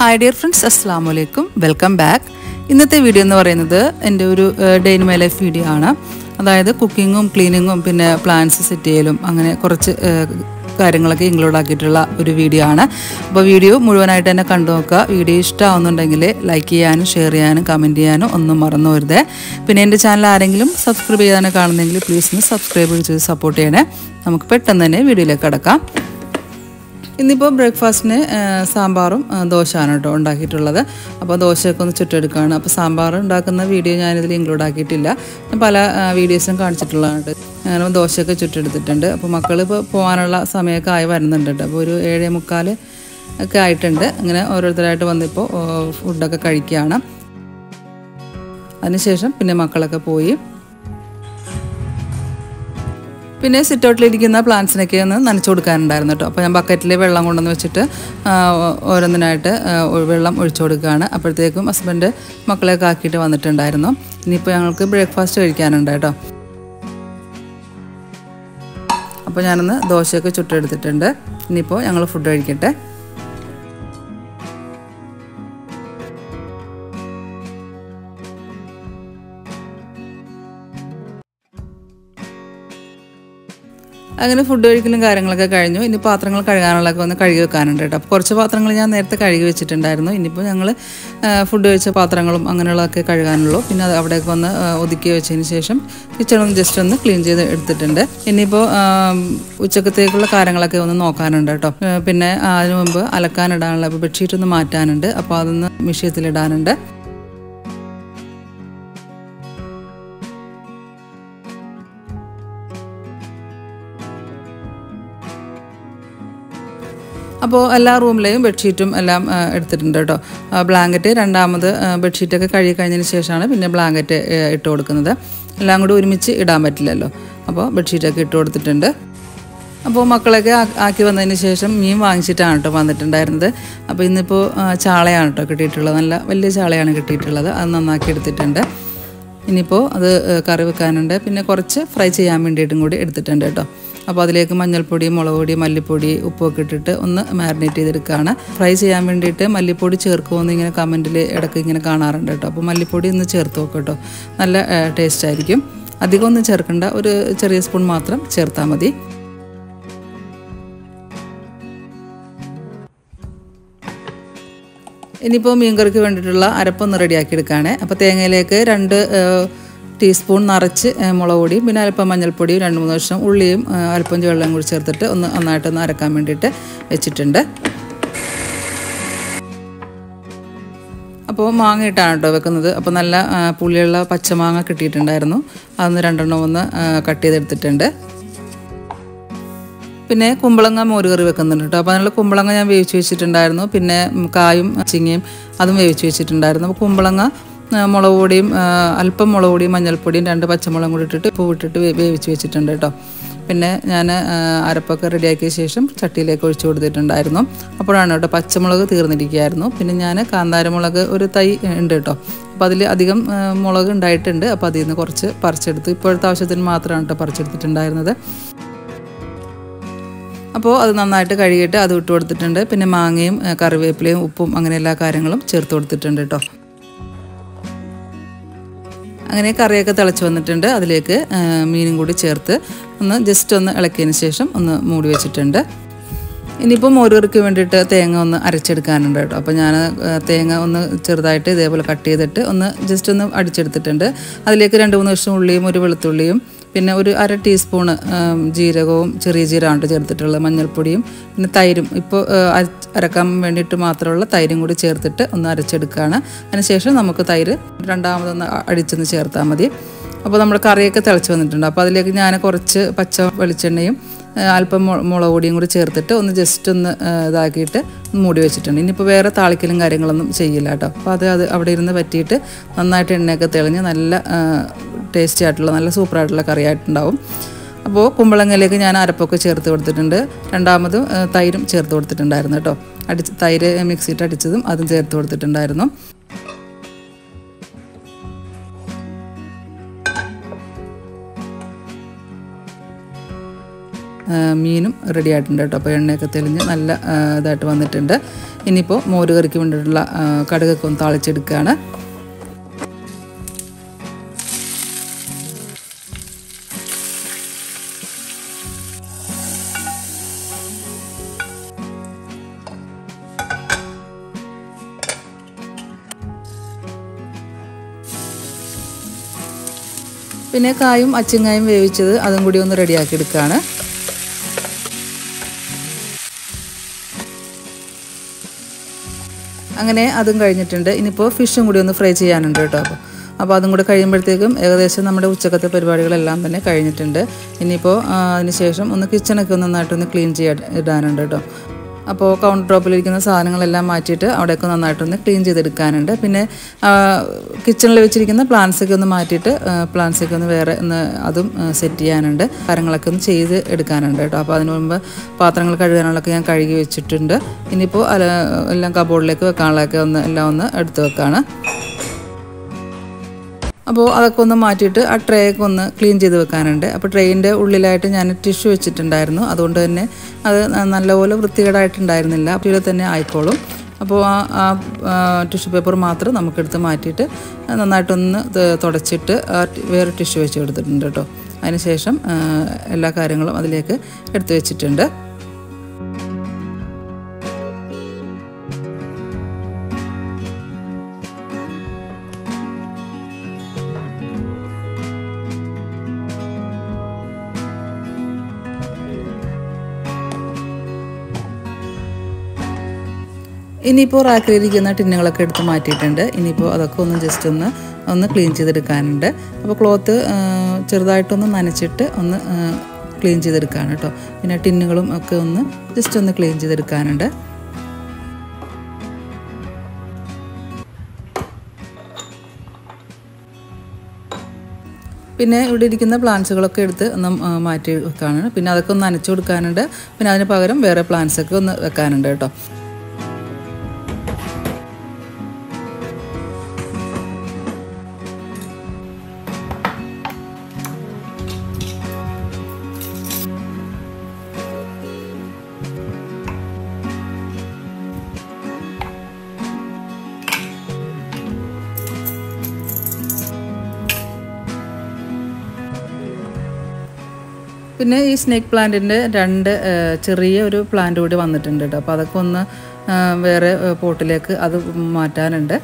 hi dear friends അസ്സാം വലൈക്കും welcome back ഇന്നത്തെ വീഡിയോ എന്ന് പറയുന്നത് എൻ്റെ ഒരു day in my life video ആണ് അതായത് കുക്കിങ്ങും ക്ലീനിങ്ങും പിന്നെ പ്ലാൻസ് സെറ്റ് ചെയ്യലും അങ്ങനെ കുറച്ച് ഏഹ്, കാര്യങ്ങളൊക്കെ ഇൻക്ലൂഡ് ആക്കിയിട്ടുള്ള ഒരു വീഡിയോ ആണ് അപ്പോൾ വീഡിയോ മുഴുവനായിട്ട് തന്നെ കണ്ടു നോക്കുക വീഡിയോ ഇഷ്ടമാവുന്നുണ്ടെങ്കിൽ ലൈക്ക് ചെയ്യാനും ഷെയർ ചെയ്യാനും കമൻറ്റ് ചെയ്യാനും ഒന്നും മറന്നു വരുതേ പിന്നെ എൻ്റെ ചാനൽ ആരെങ്കിലും സബ്സ്ക്രൈബ് ചെയ്യാൻ കാണുന്നെങ്കിൽ പ്ലീസ് ഒന്ന് സബ്സ്ക്രൈബ് ചെയ്ത് സപ്പോർട്ട് ചെയ്യണേ നമുക്ക് പെട്ടെന്ന് തന്നെ വീഡിയോയിലേക്ക് കിടക്കാം ഇന്നിപ്പോൾ ബ്രേക്ക്ഫാസ്റ്റിന് സാമ്പാറും ആ, ദോശയാണ് കേട്ടോ ഉണ്ടാക്കിയിട്ടുള്ളത് അപ്പോൾ ദോശയൊക്കെ ഒന്ന് ചുട്ടെടുക്കുകയാണ് അപ്പോൾ സാമ്പാർ ഉണ്ടാക്കുന്ന വീഡിയോ ഞാനിതിൽ ഇൻക്ലൂഡ് ആക്കിയിട്ടില്ല ഞാൻ പല ആ, വീഡിയോസും കാണിച്ചിട്ടുള്ളതാണ് അങ്ങനെ ദോശയൊക്കെ ചുട്ടെടുത്തിട്ടുണ്ട് അപ്പോൾ മക്കൾ ഇപ്പോൾ പോകാനുള്ള സമയമൊക്കെ ആയി വരുന്നുണ്ട് കേട്ടോ അപ്പോൾ ഒരു ഏഴേ മുക്കാൽ ഒക്കെ ആയിട്ടുണ്ട് അങ്ങനെ ഓരോരുത്തരായിട്ട് വന്നിപ്പോൾ ഓ, ഫുഡൊക്കെ കഴിക്കുകയാണ് അതിനുശേഷം പിന്നെ മക്കളൊക്കെ പോയി പിന്നെ സിറ്റ് ഔട്ടിലിരിക്കുന്ന പ്ലാന്റ്സിനൊക്കെ ഒന്ന് നനച്ചു കൊടുക്കാനുണ്ടായിരുന്നു കേട്ടോ അപ്പോൾ ഞാൻ ബക്കറ്റിൽ വെള്ളം കൊണ്ടുവന്ന് വെച്ചിട്ട് ആ, ഓരോന്നിനായിട്ട് ആ, ഒ- വെള്ളം ഒഴിച്ചു കൊടുക്കുകയാണ് അപ്പോഴത്തേക്കും ഹസ്ബൻഡ് മക്കളെയൊക്കെ ആക്കിയിട്ട് വന്നിട്ടുണ്ടായിരുന്നു ഇനിയിപ്പോൾ ഞങ്ങൾക്ക് ബ്രേക്ക്ഫാസ്റ്റ് കഴിക്കാനുണ്ട് കേട്ടോ അപ്പോൾ ഞാനൊന്ന് ദോശയൊക്കെ ചുട്ടെടുത്തിട്ടുണ്ട് ഇനിയിപ്പോൾ ഞങ്ങൾ ഫുഡ് കഴിക്കട്ടെ അങ്ങനെ ഫുഡ് കഴിക്കലും കാര്യങ്ങളൊക്കെ കഴിഞ്ഞു ഇനി പാത്രങ്ങൾ കഴുകാനുള്ളതൊക്കെ ഒന്ന് കഴുകി വെക്കാനുണ്ട് കേട്ടോ അപ്പോൾ കുറച്ച് പാത്രങ്ങൾ ഞാൻ നേരത്തെ കഴുകി വെച്ചിട്ടുണ്ടായിരുന്നു ഇനിയിപ്പോൾ ഞങ്ങൾ ഫുഡ് കഴിച്ച പാത്രങ്ങളും അങ്ങനെയുള്ളതൊക്കെ കഴുകാനുള്ളൂ പിന്നെ അത് അവിടേക്ക് വന്ന് ആ, ഒതുക്കി വെച്ചതിന് ശേഷം കിച്ചൺ ഒന്ന് ജസ്റ്റ് ഒന്ന് ക്ലീൻ ചെയ്ത് എടുത്തിട്ടുണ്ട് ഇനിയിപ്പോൾ ഉച്ചക്കത്തേക്കുള്ള കാര്യങ്ങളൊക്കെ ഒന്ന് നോക്കാനുണ്ട് കേട്ടോ ആ, പിന്നെ അതിനു മുമ്പ് അലക്കാനിടാനുള്ള ഇപ്പോൾ ബെഡ്ഷീറ്റ് ഒന്ന് മാറ്റാനുണ്ട് അപ്പോൾ അതൊന്ന് മിഷ്യത്തിലിടാനുണ്ട് അപ്പോൾ എല്ലാ റൂമിലെയും ബെഡ്ഷീറ്റും എല്ലാം ആ, എടുത്തിട്ടുണ്ട് കേട്ടോ ആ, ബ്ലാങ്കറ്റ് രണ്ടാമത് ആ, ബെഡ്ഷീറ്റൊക്കെ കഴുകി കഴിഞ്ഞതിന് ശേഷമാണ് പിന്നെ ബ്ലാങ്കറ്റ് ആ, ഇട്ട് കൊടുക്കുന്നത് എല്ലാം കൂടി ഒരുമിച്ച് ഇടാൻ പറ്റില്ലല്ലോ അപ്പോൾ ബെഡ്ഷീറ്റൊക്കെ ഇട്ട് കൊടുത്തിട്ടുണ്ട് അപ്പോൾ മക്കളൊക്കെ ആ- ആക്കി വന്നതിന് ശേഷം മീൻ വാങ്ങിച്ചിട്ടാണ് കേട്ടോ വന്നിട്ടുണ്ടായിരുന്നത് അപ്പോൾ ഇന്നിപ്പോൾ ആ, ചാളയാണ് കേട്ടോ കിട്ടിയിട്ടുള്ളത് നല്ല വലിയ ചാളയാണ് കിട്ടിയിട്ടുള്ളത് അത് നന്നാക്കി എടുത്തിട്ടുണ്ട് ഇനിയിപ്പോൾ അത് ഏഹ്, കറി വെക്കാനുണ്ട് പിന്നെ കുറച്ച് ഫ്രൈ ചെയ്യാൻ വേണ്ടിയിട്ടും കൂടി എടുത്തിട്ടുണ്ട് കേട്ടോ അപ്പോൾ അതിലേക്ക് മഞ്ഞൾപ്പൊടി മുളക് പൊടി മല്ലിപ്പൊടി ഉപ്പൊക്കെ ഇട്ടിട്ട് ഒന്ന് മാരിനേറ്റ് ചെയ്തെടുക്കുകയാണ് ഫ്രൈ ചെയ്യാൻ വേണ്ടിയിട്ട് മല്ലിപ്പൊടി ചേർക്കുമെന്ന് ഇങ്ങനെ കമൻറ്റിൽ ഇടയ്ക്ക് ഇങ്ങനെ കാണാറുണ്ട് കേട്ടോ അപ്പോൾ മല്ലിപ്പൊടി ഒന്ന് ചേർത്ത് നോക്കാം കേട്ടോ നല്ല ടേസ്റ്റ് ആയിരിക്കും അധികം ഒന്നും ചേർക്കണ്ട ഒരു ചെറിയ സ്പൂൺ മാത്രം ചേർത്താൽ മതി ഇനിയിപ്പോൾ മീൻകറിക്ക് വേണ്ടിയിട്ടുള്ള അരപ്പൊന്ന് റെഡിയാക്കി എടുക്കുകയാണ് അപ്പോൾ തേങ്ങയിലേക്ക് രണ്ട് ഏഹ്, ടീസ്പൂൺ നിറച്ച് ഏഹ്, മുളക് പൊടിയും പിന്നെ അല്പം മഞ്ഞൾപ്പൊടിയും രണ്ട് മൂന്ന് വർഷം ഉള്ളിയും ഏഹ്, അല്പം വെള്ളം കൂടി ചേർത്തിട്ട് ഒന്ന് നന്നായിട്ടൊന്ന് അരക്കാൻ വേണ്ടിയിട്ട് വെച്ചിട്ടുണ്ട് അപ്പോൾ മാങ്ങ ഇട്ടാണ് കേട്ടോ വെക്കുന്നത് അപ്പോൾ നല്ല ആ, പുളിയുള്ള പച്ചമാങ്ങ കിട്ടിയിട്ടുണ്ടായിരുന്നു അതൊന്ന് രണ്ടെണ്ണം ഒന്ന് ആ, കട്ട് ചെയ്തെടുത്തിട്ടുണ്ട് പിന്നെ കുമ്പളങ്ങ മോര് കറി വെക്കുന്നുണ്ട് കേട്ടോ അപ്പോൾ അതിനുള്ള കുമ്പളങ്ങ ഞാൻ വേവിച്ച് വെച്ചിട്ടുണ്ടായിരുന്നു പിന്നെ ഉം, കായും ചിങ്ങയും അതും വേവിച്ച് വെച്ചിട്ടുണ്ടായിരുന്നു അപ്പോൾ കുമ്പളങ്ങ ആ, മുളക് പൊടിയും ആ, അല്പം മുളക് പൊടിയും മഞ്ഞൾപ്പൊടിയും രണ്ട് പച്ചമുളകും കൂടി ഇട്ടിട്ട് ഉപ്പ് ഇട്ടിട്ട് വേ- വേവിച്ച് വെച്ചിട്ടുണ്ട് കേട്ടോ പിന്നെ ഞാൻ ആ, അരപ്പൊക്കെ റെഡിയാക്കിയ ശേഷം ചട്ടിയിലേക്ക് ഒഴിച്ചു കൊടുത്തിട്ടുണ്ടായിരുന്നു അപ്പോഴാണ് കേട്ടോ പച്ചമുളക് തീർന്നിരിക്കുകയായിരുന്നു പിന്നെ ഞാൻ കാന്താരമുളക് ഒരു തൈ ഉണ്ട് കേട്ടോ അപ്പോൾ അതിൽ അധികം ആ, മുളക് ഉണ്ടായിട്ടുണ്ട് അപ്പോൾ അതിൽ നിന്ന് കുറച്ച് പറിച്ചെടുത്ത് ഇപ്പോഴത്തെ ആവശ്യത്തിന് മാത്രമാണ് കേട്ടോ പറിച്ചെടുത്തിട്ടുണ്ടായിരുന്നത് അപ്പോൾ അത് നന്നായിട്ട് കഴുകിയിട്ട് അത് ഇട്ട് കൊടുത്തിട്ടുണ്ട് പിന്നെ മാങ്ങയും ഏ, കറിവേപ്പിലയും ഉപ്പും അങ്ങനെ എല്ലാ കാര്യങ്ങളും ചേർത്ത് കൊടുത്തിട്ടുണ്ട് കേട്ടോ അങ്ങനെ കറിയൊക്കെ തിളച്ച് വന്നിട്ടുണ്ട് അതിലേക്ക് ഏ, മീനും കൂടി ചേർത്ത് ഒന്ന് ജസ്റ്റ് ഒന്ന് ഇളക്കിയതിന് ശേഷം ഒന്ന് മൂടി വെച്ചിട്ടുണ്ട് ഇനിയിപ്പോൾ മോരുകറിക്ക് വേണ്ടിയിട്ട് തേങ്ങ ഒന്ന് അരച്ചെടുക്കാനുണ്ട് കേട്ടോ അപ്പോൾ ഞാൻ തേങ്ങ ഒന്ന് ചെറുതായിട്ട് ഇതേപോലെ കട്ട് ചെയ്തിട്ട് ഒന്ന് ജസ്റ്റ് ഒന്ന് അടിച്ചെടുത്തിട്ടുണ്ട് അതിലേക്ക് രണ്ട് മൂന്ന് വർഷം ഉള്ളിയും ഒരു വെളുത്തുള്ളിയും പിന്നെ ഒരു അര ടീസ്പൂണ് ആം, ജീരകവും ചെറിയ ജീരകമാണ് ചേർത്തിട്ടുള്ളത് മഞ്ഞൾപ്പൊടിയും പിന്നെ തൈരും ഇപ്പോൾ അരക്കാൻ വേണ്ടിയിട്ട് മാത്രമുള്ള തൈരും കൂടി ചേർത്തിട്ട് ഒന്ന് അരച്ചെടുക്കുകയാണ് അതിനുശേഷം നമുക്ക് തൈര് രണ്ടാമതൊന്ന് അ- അടിച്ചൊന്ന് ചേർത്താൽ മതി അപ്പോൾ നമ്മുടെ കറിയൊക്കെ തിളച്ച് വന്നിട്ടുണ്ട് അപ്പോൾ അതിലേക്ക് ഞാൻ കുറച്ച് പച്ച വെളിച്ചെണ്ണയും ആ, അല്പം മു- മുളക് പൊടിയും കൂടി ചേർത്തിട്ട് ഒന്ന് ജസ്റ്റ് ഒന്ന് ആ, ഇതാക്കിയിട്ട് മൂടി വെച്ചിട്ടുണ്ട് ഇനിയിപ്പോൾ വേറെ താളിക്കലും കാര്യങ്ങളൊന്നും ചെയ്യില്ല കേട്ടോ അപ്പോൾ അത് അത് അവിടെ ഇരുന്ന് പറ്റിയിട്ട് നന്നായിട്ട് എണ്ണയൊക്കെ തെളിഞ്ഞ് നല്ല ടേസ്റ്റി ആയിട്ടുള്ള നല്ല സൂപ്പറായിട്ടുള്ള കറിയായിട്ടുണ്ടാവും അപ്പോൾ കുമ്പളങ്ങയിലേക്ക് ഞാൻ അരപ്പൊക്കെ ചേർത്ത് കൊടുത്തിട്ടുണ്ട് രണ്ടാമതും ആ, തൈരും ചേർത്ത് കൊടുത്തിട്ടുണ്ടായിരുന്നു കേട്ടോ അടിച്ച് തൈര് മിക്സിയിട്ട് അടിച്ചതും അതും ചേർത്ത് കൊടുത്തിട്ടുണ്ടായിരുന്നു ആ, ആ, മീനും റെഡി ആയിട്ടുണ്ട് കേട്ടോ അപ്പോൾ എണ്ണയൊക്കെ തെളിഞ്ഞ് നല്ല ആ, ഇതായിട്ട് വന്നിട്ടുണ്ട് ഇനിയിപ്പോൾ മോര് കറിക്ക് വേണ്ടിയിട്ടുള്ള ആ, കടുകൊക്കെ ഒന്ന് താളിച്ചെടുക്കുകയാണ് പിന്നെ കായും അച്ചിങ്ങായും വേവിച്ചത് അതും കൂടി ഒന്ന് റെഡിയാക്കി എടുക്കുകയാണ് അങ്ങനെ അതും കഴിഞ്ഞിട്ടുണ്ട് ഇനിയിപ്പോൾ ഫിഷും കൂടി ഒന്ന് ഫ്രൈ ചെയ്യാനുണ്ട് കേട്ടോ അപ്പോൾ അപ്പോൾ അതും കൂടി കഴിയുമ്പോഴത്തേക്കും ഏകദേശം നമ്മുടെ ഉച്ചക്കത്തെ പരിപാടികളെല്ലാം തന്നെ കഴിഞ്ഞിട്ടുണ്ട് ഇനിയിപ്പോൾ ആ, അതിന് ശേഷം ഒന്ന് കിച്ചണൊക്കെ ഒന്ന് നന്നായിട്ടൊന്ന് ക്ലീൻ ചെയ്യാൻ ഇടാനുണ്ട് കേട്ടോ അപ്പോൾ കൗണ്ടർ ടോപ്പിലിരിക്കുന്ന സാധനങ്ങളെല്ലാം മാറ്റിയിട്ട് അവിടെയൊക്കെ നന്നായിട്ടൊന്ന് ക്ലീൻ ചെയ്തെടുക്കാനുണ്ട് പിന്നെ കിച്ചണിൽ വെച്ചിരിക്കുന്ന plants ഒക്കെ ഒന്ന് മാറ്റിയിട്ട് plants ഒക്കെ ഒന്ന് വേറെ ഒന്ന് അതും സെറ്റ് ചെയ്യാനുണ്ട് കാര്യങ്ങളൊക്കെ ഒന്ന് ചെയ്ത് എടുക്കാനുണ്ട് കേട്ടോ അപ്പോൾ അതിന് മുമ്പ് പാത്രങ്ങൾ കഴുകാനുള്ളതൊക്കെ ഞാൻ കഴുകി വെച്ചിട്ടുണ്ട് ഇനിയിപ്പോൾ അല എല്ലാം കബോർഡിലേക്ക് വെക്കാനുള്ളതൊക്കെ ഒന്ന് എല്ലാം ഒന്ന് എടുത്ത് വെക്കാണ് അപ്പോൾ അതൊക്കെ ഒന്ന് മാറ്റിയിട്ട് ആ ട്രേ ഒക്കെ ഒന്ന് ക്ലീൻ ചെയ്ത് വെക്കാനുണ്ട് അപ്പോൾ ട്രേയിൻ്റെ ഉള്ളിലായിട്ട് ഞാൻ ടിഷ്യൂ വെച്ചിട്ടുണ്ടായിരുന്നു അതുകൊണ്ട് തന്നെ അത് ന- നല്ലപോലെ വൃത്തികേടായിട്ടുണ്ടായിരുന്നില്ല അപ്പോൾ തന്നെ ആയിക്കോളും അപ്പോൾ ആ ആ ടിഷ്യൂ പേപ്പർ മാത്രം നമുക്കെടുത്ത് മാറ്റിയിട്ട് നന്നായിട്ടൊന്ന് ത- തുടച്ചിട്ട് ആ ടി- വേറെ ടിഷ്യൂ വെച്ച് എടുത്തിട്ടുണ്ട് കേട്ടോ അതിനുശേഷം ആ, എല്ലാ കാര്യങ്ങളും അതിലേക്ക് എടുത്ത് വെച്ചിട്ടുണ്ട് ഇനിയിപ്പോൾ റാക്കിലിരിക്കുന്ന ടിന്നുകളൊക്കെ എടുത്ത് മാറ്റിയിട്ടുണ്ട് ഇനിയിപ്പോൾ അതൊക്കെ ഒന്ന് ജസ്റ്റ് ഒന്ന് ഒന്ന് ക്ലീൻ ചെയ്തെടുക്കാനുണ്ട് അപ്പോൾ ക്ലോത്ത് ചെറുതായിട്ടൊന്ന് നനച്ചിട്ട് ഒന്ന് ക്ലീൻ ചെയ്തെടുക്കാണ് കേട്ടോ പിന്നെ ടിന്നുകളും ഒക്കെ ഒന്ന് ജസ്റ്റ് ഒന്ന് ക്ലീൻ ചെയ്തെടുക്കാനുണ്ട് പിന്നെ ഇവിടെ ഇരിക്കുന്ന പ്ലാന്റ്സുകളൊക്കെ എടുത്ത് ഒന്ന് ആ, മാറ്റി വെക്കാനാണ് പിന്നെ അതൊക്കെ ഒന്ന് നനച്ചു കൊടുക്കാനുണ്ട് പിന്നെ അതിന് പകരം വേറെ plants ഒക്കെ ഒന്ന് വെക്കാനുണ്ട് കേട്ടോ പിന്നെ ഈ സ്നേക്ക് പ്ലാന്റിൻ്റെ രണ്ട് ആ, ചെറിയ ഒരു പ്ലാന്റ് കൂടി വന്നിട്ടുണ്ട് കേട്ടോ അപ്പോൾ അതൊക്കെ ഒന്ന് ആ, വേറെ ആ, പോട്ടിലേക്ക് അത് മാറ്റാനുണ്ട്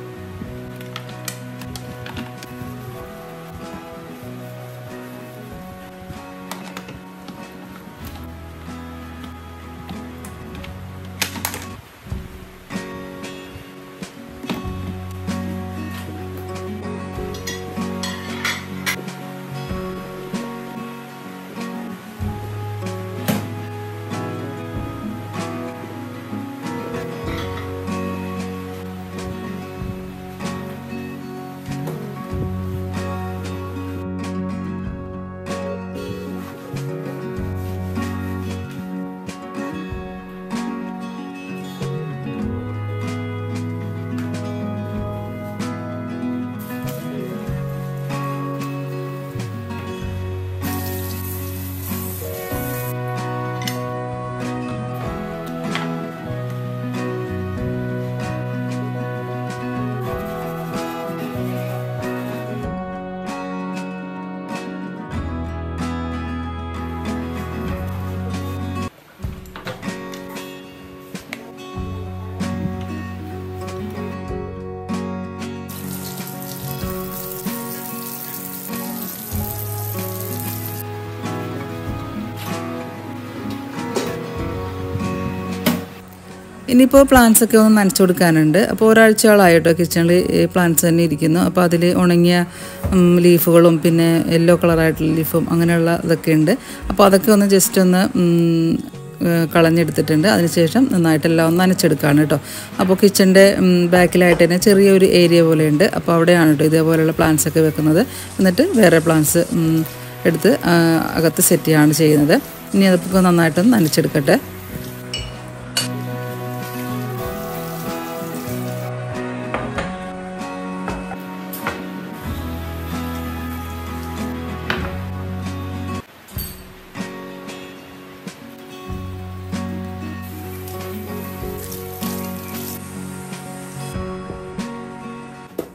ഇനിയിപ്പോൾ പ്ലാന്റ്സ് ഒക്കെ ഒന്ന് നനച്ചു കൊടുക്കാനുണ്ട് അപ്പോൾ ഒരാഴ്ചകളായിട്ടോ കിച്ചണിൽ പ്ലാന്റ്സ് തന്നെ ഇരിക്കുന്നു അപ്പോൾ അതിൽ ഉണങ്ങിയ ഉം, ലീഫുകളും പിന്നെ യെല്ലോ കളറായിട്ടുള്ള ലീഫും അങ്ങനെയുള്ള ഇതൊക്കെ ഉണ്ട് അപ്പോൾ അതൊക്കെ ഒന്ന് ജസ്റ്റ് ഒന്ന് ഉം, ഏഹ് കളഞ്ഞെടുത്തിട്ടുണ്ട് അതിനുശേഷം നന്നായിട്ടെല്ലാം ഒന്ന് നനച്ചെടുക്കുകയാണ് കേട്ടോ അപ്പോൾ കിച്ചൻ്റെ ബാക്കിലായിട്ട് തന്നെ ചെറിയൊരു ഏരിയ പോലെയുണ്ട് അപ്പോൾ അവിടെയാണ് കേട്ടോ ഇതേപോലെയുള്ള പ്ലാന്റ്സ് ഒക്കെ വെക്കുന്നത് എന്നിട്ട് വേറെ പ്ലാന്റ്സ് എടുത്ത് ആ, അകത്ത് സെറ്റ് ചെയ്യാണ് ചെയ്യുന്നത് ഇനി അതൊക്കെ നന്നായിട്ടൊന്ന് നനച്ചെടുക്കട്ടെ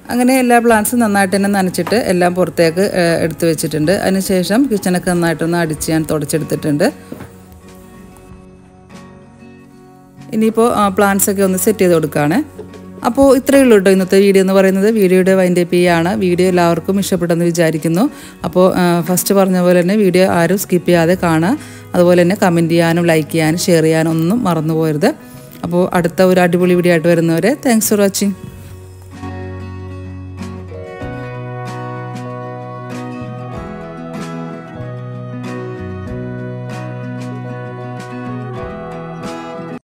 അങ്ങനെ എല്ലാ പ്ലാന്റ്സും നന്നായിട്ട് തന്നെ നനച്ചിട്ട് എല്ലാം പുറത്തേക്ക് ഏഹ്, എടുത്ത് വെച്ചിട്ടുണ്ട് അതിനുശേഷം കിച്ചണൊക്കെ നന്നായിട്ടൊന്ന് അടിച്ച് ഞാൻ തുടച്ചെടുത്തിട്ടുണ്ട് ഇനിയിപ്പോൾ പ്ലാന്റ്സ് ഒക്കെ ഒന്ന് സെറ്റ് ചെയ്ത് കൊടുക്കുകയാണ് അപ്പോൾ ഇത്രയേ ഉള്ളൂ കേട്ടോ ഇന്നത്തെ വീഡിയോ എന്ന് പറയുന്നത് വീഡിയോയുടെ വൈൻഡ് അപ്പ് ചെയ്യാണ് വീഡിയോ എല്ലാവർക്കും ഇഷ്ടപ്പെട്ടെന്ന് വിചാരിക്കുന്നു അപ്പോൾ ഫസ്റ്റ് പറഞ്ഞ പോലെ തന്നെ വീഡിയോ ആരും സ്കിപ്പ് ചെയ്യാതെ കാണുക അതുപോലെ തന്നെ കമൻറ്റ് ചെയ്യാനും ലൈക്ക് ചെയ്യാനും ഷെയർ ചെയ്യാനും ഒന്നും മറന്നു പോകരുത് അപ്പോൾ അടുത്ത ഒരു അടിപൊളി വീഡിയോ ആയിട്ട് വരുന്നവരെ താങ്ക്സ് ഫോർ വാച്ചിങ്